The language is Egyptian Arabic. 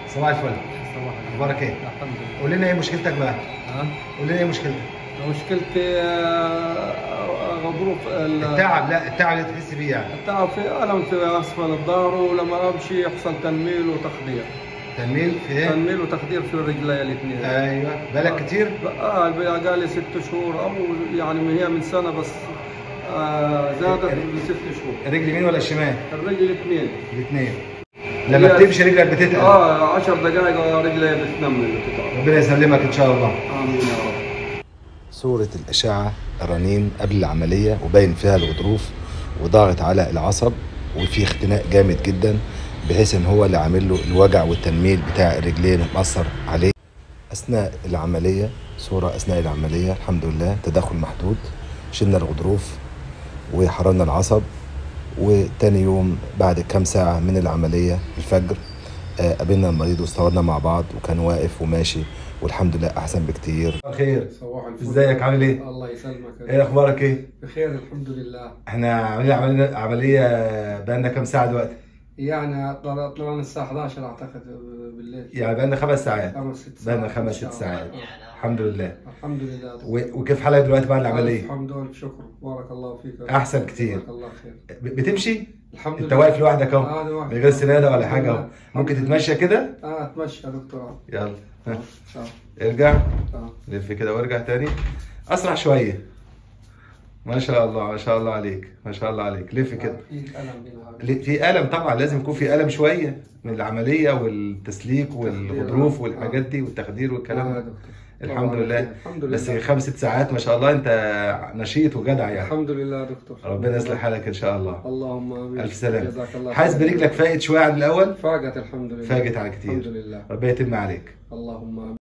صباح الفل صباح اخبارك ايه؟ الحمد لله قول لنا ايه مشكلتك بقى؟ ها قول لنا ايه مشكلتك؟ مشكلتي آه، غضروف ال- التعب لا التعب اللي تحس بيه يعني التعب في الم في اسفل الظهر ولما امشي يحصل تنميل وتخدير تنميل في ايه؟ تنميل وتخدير في رجلي الاثنين ايوه بالك كتير؟ اه بقى لي ست شهور او يعني من هي من سنه بس آه زادت بست شهور الرجل يمين ولا الشمال؟ الرجل الاثنين الاثنين لما بتمشي رجلك بتتقل اه 10 دقائق رجلي بتنمل وتتعب ربنا يسلمك ان شاء الله امين يا رب صورة الأشعة الرنين قبل العملية وباين فيها الغضروف وضاغط على العصب وفي اختناق جامد جدا بحيث ان هو اللي عامل له الوجع والتنميل بتاع الرجلين مأثر عليه أثناء العملية صورة أثناء العملية الحمد لله تدخل محدود شلنا الغضروف وحررنا العصب وتاني يوم بعد كام ساعة من العملية الفجر آه، قابلنا المريض واستوردنا مع بعض وكان واقف وماشي والحمد لله أحسن بكتير خير صباح الفل ازيك عامل ايه؟ الله يسلمك ايه اخبارك ايه؟ بخير الحمد لله احنا عاملين عمليه عمليه بقالنا كام ساعه دلوقتي؟ يعني طلع- طلعنا الساعة 11 أعتقد بالليل يعني بقالنا خمس ساعات خمس ست ساعات بقالنا خمس إن ست شاء الله. ساعات الحمد لله الحمد لله و- وكيف حالك دلوقتي بعد العمليه؟ الحمد لله شكر بارك الله فيك أحسن كتير. بارك الله خير ب- بتمشي؟ الحمد انت واقف لوحدك اهو آه، أنا واقف. من غير سناده ولا حاجه اهو الحمد ممكن لله. تتمشى كده؟ اه اتمشى يا دكتور يلا ها. آه، ارجع آه. لف كده وارجع تاني اسرع شويه ما شاء الله ما شاء الله عليك ما شاء الله عليك لف كده في ألم هنا ل- في الم طبعا لازم يكون في الم شويه من العمليه والتسليك والغضروف والحاجات دي والتخدير والكلام آه، ده دكتور. الحمد طبعاً. لله الحمد لله بس خمس ست ساعات ما شاء الله انت نشيط وجدع يعني الحمد لله يا دكتور ربنا يصلح حالك ان شاء الله اللهم امين الف سلامه جزاك الله حاسس خير. برجلك فايت شويه عن الاول فاقت الحمد لله فاقت على كتير الحمد لله ربنا يتم عليك اللهم امين